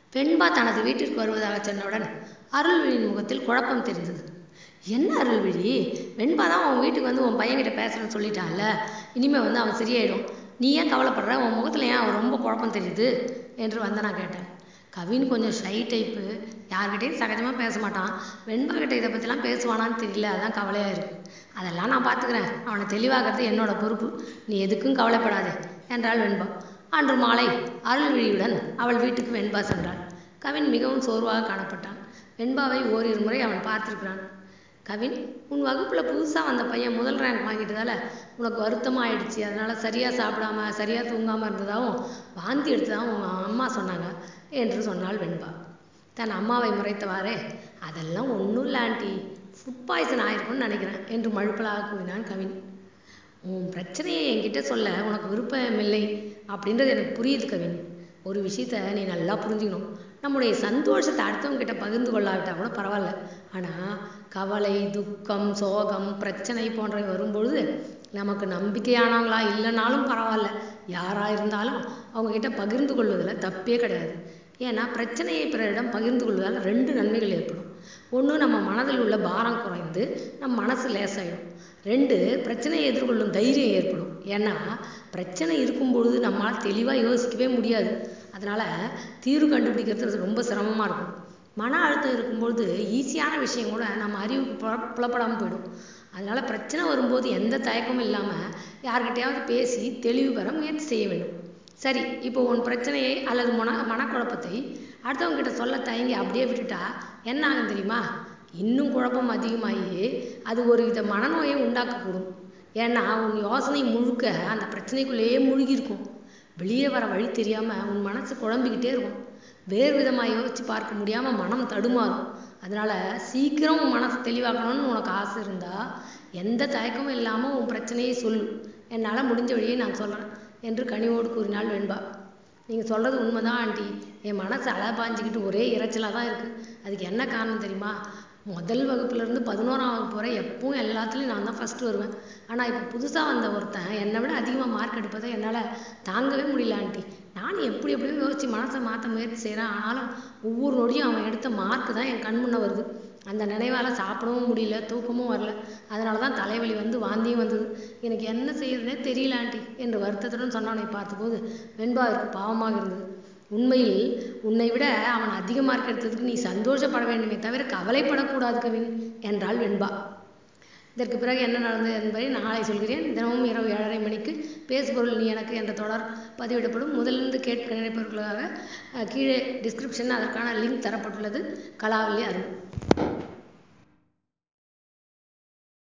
வெண்பா தனது வீட்டிற்கு வருவதாக சொன்னவுடன் அருள்விழியின் முகத்தில் குழப்பம் தெரிந்தது என்ன அருள்விழி வெண்பா தான் உன் வீட்டுக்கு வந்து உன் பையன்கிட்ட பேசுகிறேன்னு சொல்லிட்டான்ல இனிமேல் வந்து அவன் சரியாயிடும் நீ ஏன் கவலைப்படுற உன் முகத்தில் ஏன் அவன் ரொம்ப குழப்பம் தெரியுது என்று வந்தனா கேட்டேன் கவின் கொஞ்சம் ஷை டைப்பு யார்கிட்டையும் சகஜமாக பேச மாட்டான் வெண்பா கிட்ட இதை பற்றிலாம் பேசுவானான்னு தெரியல அதான் கவலையாக இருக்குது அதெல்லாம் நான் பார்த்துக்கிறேன் அவனை தெளிவாகிறது என்னோட பொறுப்பு நீ எதுக்கும் கவலைப்படாதே என்றாள் வெண்பா அன்று மாலை அருள்விழியுடன் அவள் வீட்டுக்கு வெண்பா சென்றாள் கவின் மிகவும் சோர்வாக காணப்பட்டான் வெண்பாவை ஓரிரு முறை அவன் பார்த்திருக்கிறான் கவின் உன் வகுப்பில் புதுசாக வந்த பையன் முதல் ரேங்க் வாங்கிட்டதால உனக்கு வருத்தமாக ஆயிடுச்சு அதனால சரியாக சாப்பிடாம சரியாக தூங்காமல் இருந்ததாகவும் வாந்தி எடுத்ததாகவும் உன் அம்மா சொன்னாங்க என்று சொன்னாள் வெண்பா தன் அம்மாவை முறைத்தவாறே அதெல்லாம் ஒன்றும் இல்லை ஆண்டி ஃபுட் பாய்சன் ஆயிருக்கும்னு நினைக்கிறேன் என்று மழுப்பலாக கூறினான் கவின் உன் பிரச்சனையை என்கிட்ட சொல்ல உனக்கு விருப்பம் இல்லை அப்படின்றது எனக்கு புரியுது கவின் ஒரு விஷயத்த நீ நல்லா புரிஞ்சுக்கணும் நம்முடைய சந்தோஷத்தை அடுத்தவங்க கிட்ட பகிர்ந்து கொள்ளாவிட்டா கூட பரவாயில்ல ஆனால் கவலை துக்கம் சோகம் பிரச்சனை போன்றவை வரும்பொழுது நமக்கு நம்பிக்கையானவங்களா இல்லைனாலும் பரவாயில்ல யாராக இருந்தாலும் அவங்க கிட்ட பகிர்ந்து கொள்வதில் தப்பே கிடையாது ஏன்னா பிரச்சனையை பிறரிடம் பகிர்ந்து கொள்வதால் ரெண்டு நன்மைகள் ஏற்படும் ஒன்று நம்ம மனதில் உள்ள பாரம் குறைந்து நம் மனசு லேசாயிடும் ரெண்டு பிரச்சனையை எதிர்கொள்ளும் தைரியம் ஏற்படும் ஏன்னா பிரச்சனை இருக்கும் பொழுது நம்மால் தெளிவாக யோசிக்கவே முடியாது அதனால் தீர்வு கண்டுபிடிக்கிறது ரொம்ப சிரமமாக இருக்கும் மன அழுத்தம் இருக்கும்பொழுது ஈஸியான விஷயம் கூட நம்ம அறிவுக்கு புல புலப்படாமல் போயிடும் அதனால் பிரச்சனை வரும்போது எந்த தயக்கமும் இல்லாமல் யார்கிட்டையாவது பேசி தெளிவு பெற முயற்சி செய்ய வேண்டும் சரி இப்போ உன் பிரச்சனையை அல்லது மன மனக்குழப்பத்தை அடுத்தவங்க கிட்ட சொல்ல தயங்கி அப்படியே விட்டுட்டா என்ன ஆகும் தெரியுமா இன்னும் குழப்பம் அதிகமாகி அது ஒரு வித மனநோயை உண்டாக்கக்கூடும் ஏன்னா உன் யோசனை முழுக்க அந்த பிரச்சனைக்குள்ளேயே மூழ்கி இருக்கும் வெளியே வர வழி தெரியாமல் உன் மனசு குழம்பிக்கிட்டே இருக்கும் வேறு விதமாக யோசித்து பார்க்க முடியாமல் மனம் தடுமாறும் அதனால் சீக்கிரம் உன் மனசை தெளிவாக்கணும்னு உனக்கு ஆசை இருந்தால் எந்த தயக்கமும் இல்லாமல் உன் பிரச்சனையை சொல்லு என்னால் முடிஞ்ச வழியை நான் சொல்கிறேன் என்று கனிவோடு கூறினாள் வெண்பா நீங்கள் சொல்கிறது உண்மைதான் ஆண்டி என் மனசு அலை பாஞ்சிக்கிட்டு ஒரே இறைச்சலாக தான் இருக்குது அதுக்கு என்ன காரணம் தெரியுமா முதல் வகுப்புலேருந்து பதினோராம் வகுப்பு வரை எப்பவும் எல்லாத்துலேயும் நான் தான் ஃபஸ்ட்டு வருவேன் ஆனால் இப்போ புதுசாக வந்த ஒருத்தன் என்னை விட அதிகமாக மார்க் எடுப்பதை என்னால் தாங்கவே முடியல ஆண்டி நானும் எப்படி எப்படியோ யோசித்து மனசை மாற்ற முயற்சி செய்கிறேன் ஆனாலும் ஒவ்வொரு நொடியும் அவன் எடுத்த மார்க்கு தான் என் கண் முன்னே வருது அந்த நினைவால் சாப்பிடவும் முடியல தூக்கமும் வரல அதனால தான் தலைவலி வந்து வாந்தியும் வந்தது எனக்கு என்ன செய்யறதுனே தெரியல ஆண்டி என்று வருத்தத்துடன் சொன்னவனை பார்த்தபோது வெண்பாவிற்கு பாவமாக இருந்தது உண்மையில் உன்னை விட அவன் அதிக மார்க் எடுத்ததுக்கு நீ சந்தோஷப்பட வேண்டுமே தவிர கவலைப்படக்கூடாது கவின் என்றாள் வெண்பா இதற்கு பிறகு என்ன நடந்தது என்பதை நாளை சொல்கிறேன் தினமும் இரவு ஏழரை மணிக்கு பேசுபொருள் நீ எனக்கு என்ற தொடர் பதிவிடப்படும் முதலிருந்து கேட்க நினைப்பவர்களுக்காக கீழே டிஸ்கிரிப்ஷன் அதற்கான லிங்க் தரப்பட்டுள்ளது கலாவல்லி அருள்